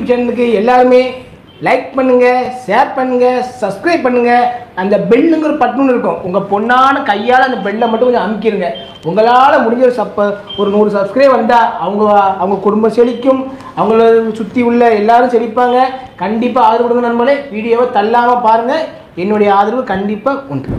YouTube சேனலுக்கு எல்லாருமே like பண்ணுங்க ஷேர் பண்ணுங்க சப்ஸ்கிரைப் பண்ணுங்க அந்த பெல்லுங்கிற பட்டன் இருக்கும் உங்க பொண்ணான கையால் அந்த பெல்லை மட்டும் கொஞ்சம் அமுக்கிடுங்க உங்களால் முடிஞ்ச ஒரு சப்ப ஒரு நூறு சப்ஸ்கிரைப் வந்தால் அவங்க அவங்க குடும்பம் செழிக்கும் அவங்கள சுற்றி உள்ள எல்லாரும் செழிப்பாங்க கண்டிப்பாக ஆதரவு கொடுங்க நண்பர்களே வீடியோவை தள்ளாமல் பாருங்கள் என்னுடைய ஆதரவு கண்டிப்பாக உண்டு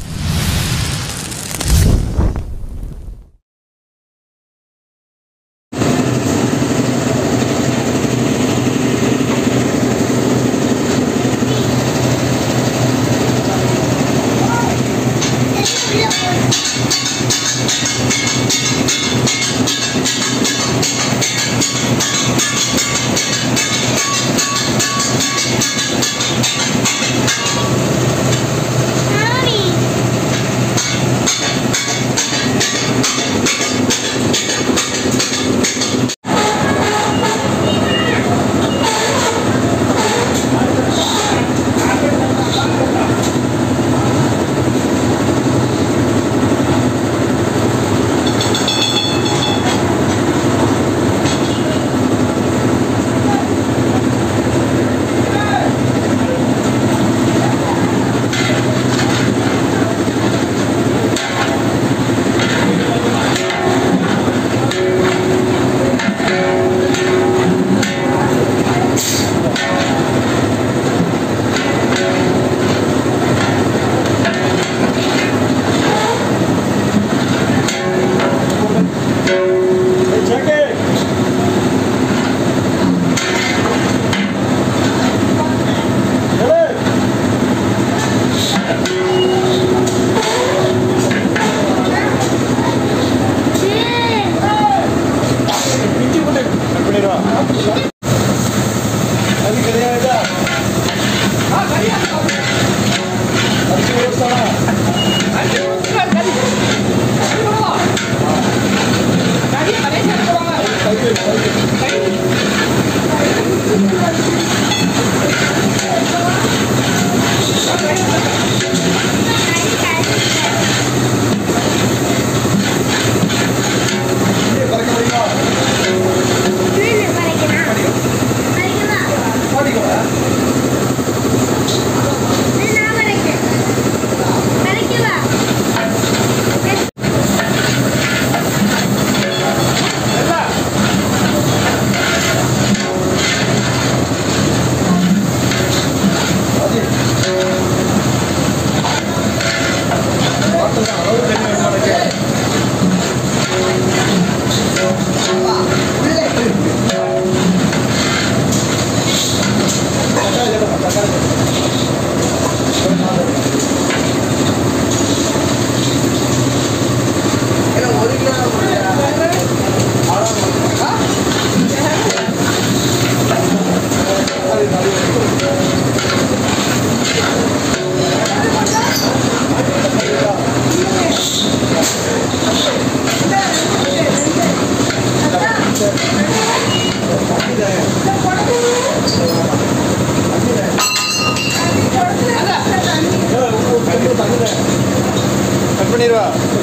கட் பண்ணிடுவா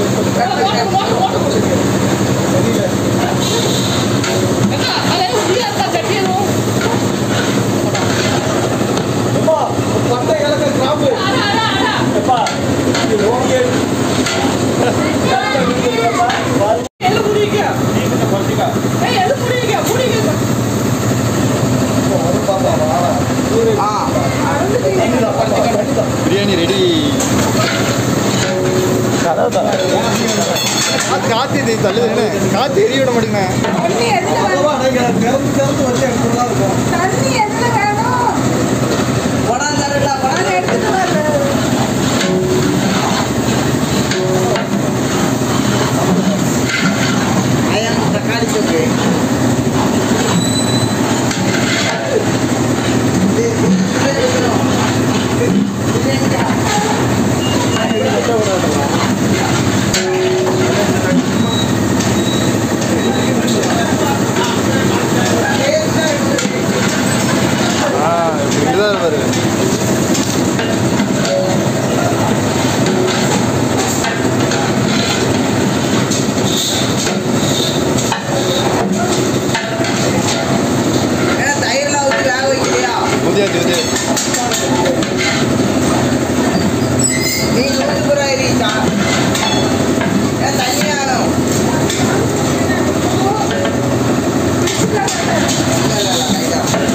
பிரியாணி ரெடி காத்து இது தள்ளுது காத்து எரிய விட மாட்டேங்கண்ணே தக்காளி தொக்கு ஆ முடியாது இது நீ நூறு ரூபாய் ரீச்சா ஏன் தண்ணி ஆகணும் இல்ல, இல்ல, இல்ல, கைதான்.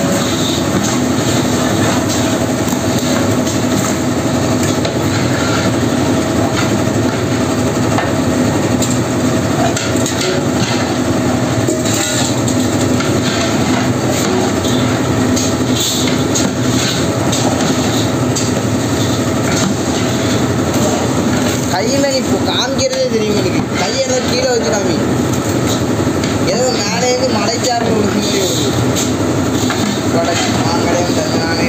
கையில் நீ இப்போ காமிக்கிறதே தெரியும் எனக்கு கையெல்லாம் கீழே வச்சு காமி ஏதோ மேலேருந்து மலைச்சாரல் விழுந்த மாதிரி வருது கொடை மாங்கடை வந்தது நானே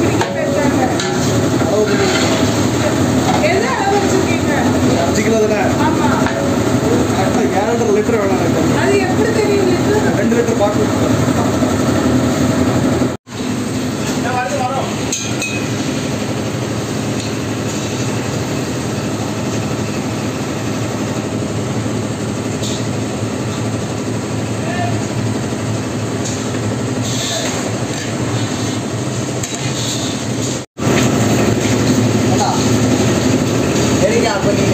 என்ன அளவு வச்சிருக்கீங்க? அஞ்சு கிலோ தானே ஆமா. இரண்டரை லிட்டர் வேணும் எனக்கு அது எப்படி தெரியும் லிட்டர்? ரெண்டு லிட்டர் பாட்டில் அண்ணா, சரிங்க அப்போ நீ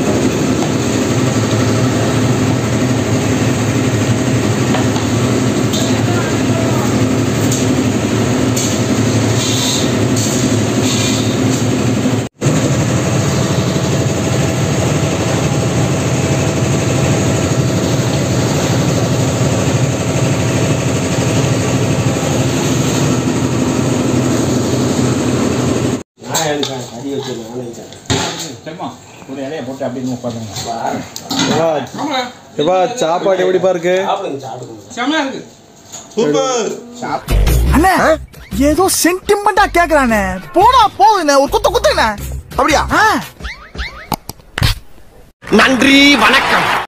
சரிம்மா ஒரு இலையை போட்டு அப்படின்னு உட்காந்துங்க எப்பா சாப்பாடு எப்படிப்பா இருக்கு செம்மையா இருக்கு சூப்பர் அண்ணே ஏதோ சென்டிமெண்டா கேக்குறானே போடா போகுதுண்ணே ஒரு குத்து குத்துங்கண்ணே அப்படியா நன்றி வணக்கம்